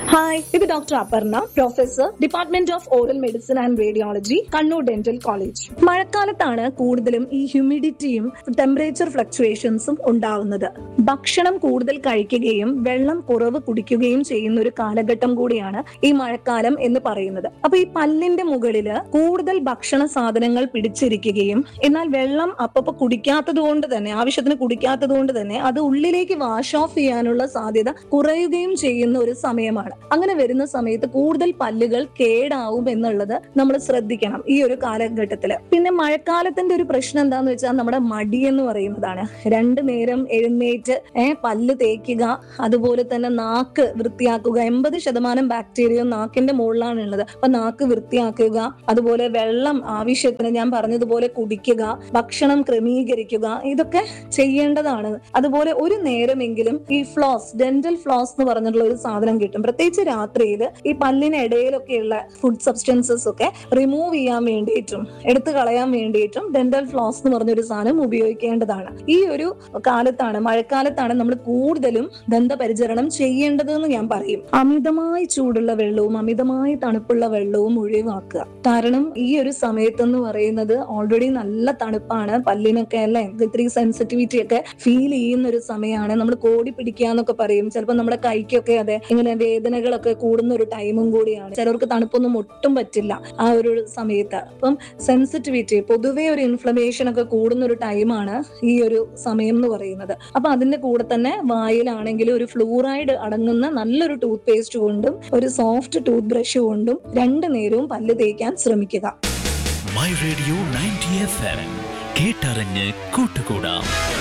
hi ഇത് doctor Aparna professor department of oral medicine and radiology Kannur dental college മഴക്കാലത്താണ് കൂടുതലും ഈ ഹ്യൂമിഡിറ്റിയും ടെമ്പറേച്ചർ ഫ്ലക്ച്വേഷൻസും ഉണ്ടാവുന്നത് ഭക്ഷണം കൂടുതൽ കഴിക്കുകയും വെള്ളം കുറവ് കുടിക്കുകയും ചെയ്യുന്ന ഒരു കാലഘട്ടം കൂടിയാണ് ഈ മഴക്കാലം എന്ന് പറയുന്നത് അപ്പൊ ഈ പല്ലിന്റെ മുകളില് കൂടുതൽ ഭക്ഷണ സാധനങ്ങൾ പിടിച്ചിരിക്കുകയും എന്നാൽ വെള്ളം അപ്പപ്പോ കുടിക്കാത്തത് കൊണ്ട് തന്നെ ആവശ്യത്തിന് കുടിക്കാത്തത് കൊണ്ട് തന്നെ അത് ഉള്ളിലേക്ക് വാഷ് ഓഫ് ചെയ്യാനുള്ള സാധ്യത കുറയുകയും ചെയ്യുന്ന ഒരു സമയമാണ് അങ്ങനെ വരുന്ന സമയത്ത് കൂടുതൽ പല്ലുകൾ കേടാവും എന്നുള്ളത് നമ്മൾ ശ്രദ്ധിക്കണം ഈ ഒരു കാലഘട്ടത്തില് പിന്നെ മഴക്കാലത്തിന്റെ ഒരു പ്രശ്നം എന്താന്ന് വെച്ചാൽ നമ്മുടെ മടി എന്ന് പറയുന്നതാണ് രണ്ടു നേരം എഴുന്നേറ്റ് ഏഹ് പല്ല് തേക്കുക അതുപോലെ തന്നെ നാക്ക് വൃത്തിയാക്കുക എൺപത് ശതമാനം ബാക്ടീരിയ നാക്കിന്റെ മുകളിലാണ് ഉള്ളത് അപ്പൊ നാക്ക് വൃത്തിയാക്കുക അതുപോലെ വെള്ളം ആവശ്യത്തിന് ഞാൻ പറഞ്ഞതുപോലെ കുടിക്കുക ഭക്ഷണം ക്രമീകരിക്കുക ഇതൊക്കെ ചെയ്യേണ്ടതാണ് അതുപോലെ ഒരു നേരമെങ്കിലും ഈ ഫ്ലോസ് ഡെന്റൽ ഫ്ലോസ് എന്ന് പറഞ്ഞിട്ടുള്ള ഒരു സാധനം കിട്ടും പ്രത്യേകിച്ച് രാത്രിയിൽ ഈ പല്ലിനിടയിലൊക്കെയുള്ള ഫുഡ് സബ്സ്റ്റൻസസ് ഒക്കെ റിമൂവ് ചെയ്യാൻ വേണ്ടിയിട്ടും എടുത്തു കളയാൻ വേണ്ടിയിട്ടും ഡെന്റൽ ഫ്ലോസ് എന്ന് പറഞ്ഞൊരു സാധനം ഉപയോഗിക്കേണ്ടതാണ് ഈ ഒരു കാലത്താണ് മഴക്കാലത്താണ് നമ്മൾ കൂടുതലും ദന്തപരിചരണം ചെയ്യേണ്ടത് എന്ന് ഞാൻ പറയും അമിതമായി ചൂടുള്ള വെള്ളവും അമിതമായി തണുപ്പുള്ള വെള്ളവും ഒഴിവാക്കുക കാരണം ഈ ഒരു സമയത്ത് എന്ന് പറയുന്നത് ഓൾറെഡി നല്ല തണുപ്പാണ് പല്ലിനൊക്കെ അല്ലെ ഇത്തിരി സെൻസിറ്റിവിറ്റി ഒക്കെ ഫീൽ ചെയ്യുന്ന ഒരു സമയമാണ് നമ്മൾ കോടി പിടിക്കുക എന്നൊക്കെ പറയും ചിലപ്പോൾ നമ്മുടെ കൈക്കൊക്കെ അതെ ഇങ്ങനെ വേദനകളൊക്കെ കൂടുന്ന ഒരു ടൈമും കൂടിയാണ് ചിലർക്ക് തണുപ്പൊന്നും ഒട്ടും പറ്റില്ല ആ ഒരു സമയത്ത് അപ്പം സെൻസിറ്റിവിറ്റി പൊതുവേ ഒരു ഇൻഫ്ലമേഷൻ ഒക്കെ കൂടുന്ന ഒരു ടൈമാണ് ഈ ഒരു സമയം എന്ന് പറയുന്നത് അപ്പൊ അതിന്റെ കൂടെ തന്നെ വായിലാണെങ്കിൽ ഒരു ഫ്ലൂറൈഡ് അടങ്ങുന്ന നല്ലൊരു ടൂത്ത് പേസ്റ്റ് കൊണ്ടും ഒരു സോഫ്റ്റ് ടൂത്ത് ബ്രഷ് കൊണ്ടും രണ്ടു നേരവും പല്ല് തേക്കാൻ ശ്രമിക്കുക my radio ninety F M കേട്ടറിഞ്ഞ് കൂട്ടുകൂടാം